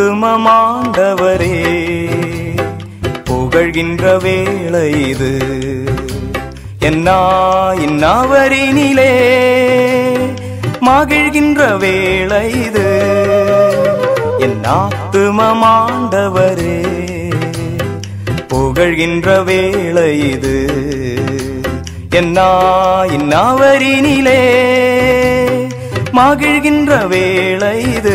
ஆத்துமமாண்டவரே புகழ்கின்ற வேளை இது என்னா இன்னாவரினிலே மகிழ்கின்ற வேளை இது என் ஆத்துமமாண்டவரே புகழ்கின்ற வேளை இது என்னா இன்னாவரினிலே மகிழ்கின்ற வேளை இது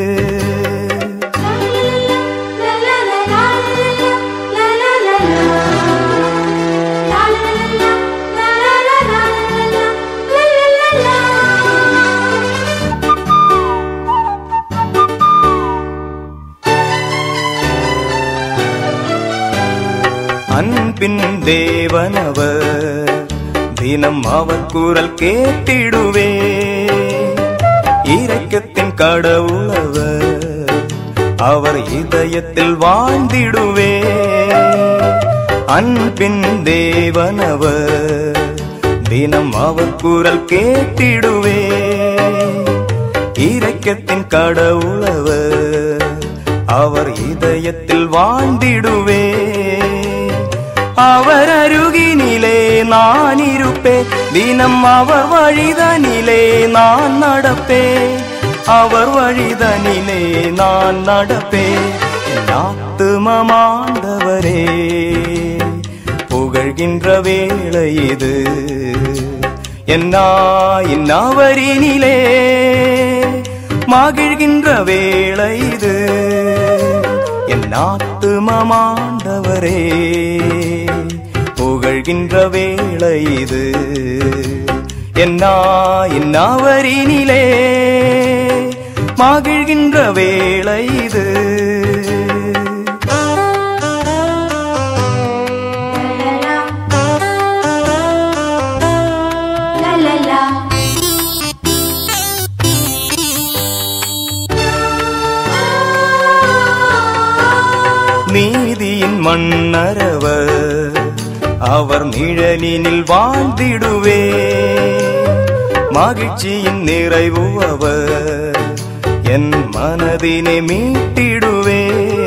அன்பின் தேவனவர் தினம் அவர் குரல் கேட்டிடுவே இரக்கத்தின் கடவுளவர் அவர் இதயத்தில் வாழ்ந்திடுவே அன்பின் தேவனவர் தினம் அவர் குரல் கேட்டிடுவே இரக்கத்தின் கடவுளவர் அவர் இதயத்தில் வாழ்ந்திடுவே அவர் அருகினிலே நான் இருப்பேன் தினம் அவர் வழிதனிலே நான் நடப்பேன் அவர் வழிதனிலே நான் நடப்பேன் என் ஆத்துமமாண்டவரே புகழ்கின்ற வேளை இது என்னா இன்னாவரினிலே மகிழ்கின்ற வேளை இது என் ஆத்துமமாண்டவரே புகழ்கின்ற வேளை இது என்னா இன்னாவரினிலே மகிழ்கின்ற வேளை இது நீதியின் மன்னரவர் அவர் நிழலினில் வாழ்ந்திடுவே மகிழ்ச்சியின் நிறைவு அவர் என் மனதினை மீட்டிடுவே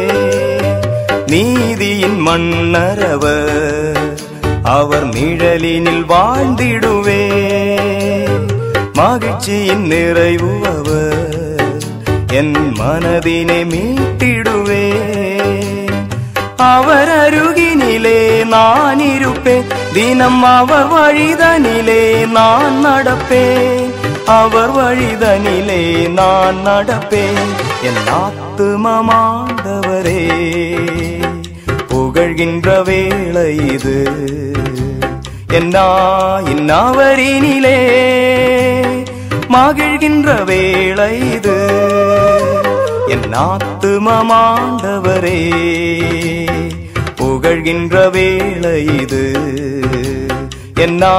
நீதியின் மன்னரவர் அவர் நிழலினில் வாழ்ந்திடுவே மகிழ்ச்சியின் நிறைவு அவர் என் மனதினை மீட்டிடுவே அவர் அருகினிலே நான் இருப்பேன் தினம் அவர் வழிதனிலே நான் நடப்பேன் அவர் வழிதனிலே நான் நடப்பேன் என் ஆத்துமமாண்டவரே புகழ்கின்ற வேளை இது என்னா இன்னாவரினிலே மகிழ்கின்ற வேளை இது என் ஆத்துமமாண்டவரே புகழ்கின்ற வேளை இது என்னா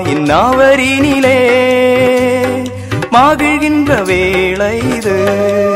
இன்னாவரினிலே மகிழ்கின்ற வேளை இது